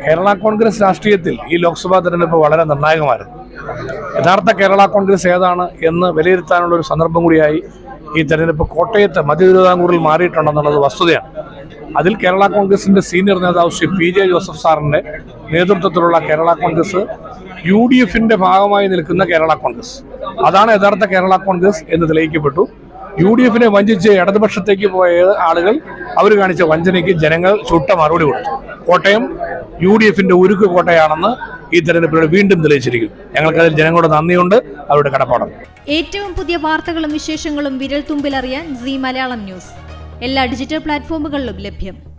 കേരള കോൺഗ്രസ് രാഷ്ട്രീയത്തിൽ ഈ ലോക്സഭാ തെരഞ്ഞെടുപ്പ് വളരെ നിർണായകമായിരുന്നു യഥാർത്ഥ കേരള കോൺഗ്രസ് ഏതാണ് എന്ന് വിലയിരുത്താനുള്ള ഒരു സന്ദർഭം കൂടിയായി ഈ തെരഞ്ഞെടുപ്പ് കോട്ടയത്ത് മധ്യ തിരുവിതാംകൂറിൽ മാറിയിട്ടുണ്ടെന്നുള്ളത് വസ്തുതയാണ് അതിൽ കേരള കോൺഗ്രസിന്റെ സീനിയർ നേതാവ് ശ്രീ പി ജെ ജോസഫ് സാറിന്റെ നേതൃത്വത്തിലുള്ള കേരള കോൺഗ്രസ് യു ഡി എഫിന്റെ ഭാഗമായി നിൽക്കുന്ന കേരള കോൺഗ്രസ് അതാണ് യഥാർത്ഥ കേരള കോൺഗ്രസ് എന്ന് തെളിയിക്കപ്പെട്ടു യു ഡി എഫിനെ വഞ്ചിച്ച് ഇടതുപക്ഷത്തേക്ക് പോയ ആളുകൾ അവർ കാണിച്ച വഞ്ചനയ്ക്ക് ജനങ്ങൾ ചുട്ട മറുപടി കൊടുത്തു കോട്ടയം യു ഡി എഫിന്റെ ഉരുക്ക് കോട്ടയാണെന്ന് ഈ തെരഞ്ഞെടുപ്പിലൂടെ വീണ്ടും തെളിയിച്ചിരിക്കുന്നു ഞങ്ങൾക്കതിൽ ജനങ്ങളുടെ നന്ദിയുണ്ട് അവരുടെ കടപ്പാടുണ്ട് ഏറ്റവും പുതിയ വാർത്തകളും വിശേഷങ്ങളും വിരൽ തുമ്പിലറിയാൻ സി മലയാളം ന്യൂസ് എല്ലാ ഡിജിറ്റൽ പ്ലാറ്റ്ഫോമുകളിലും ലഭ്യം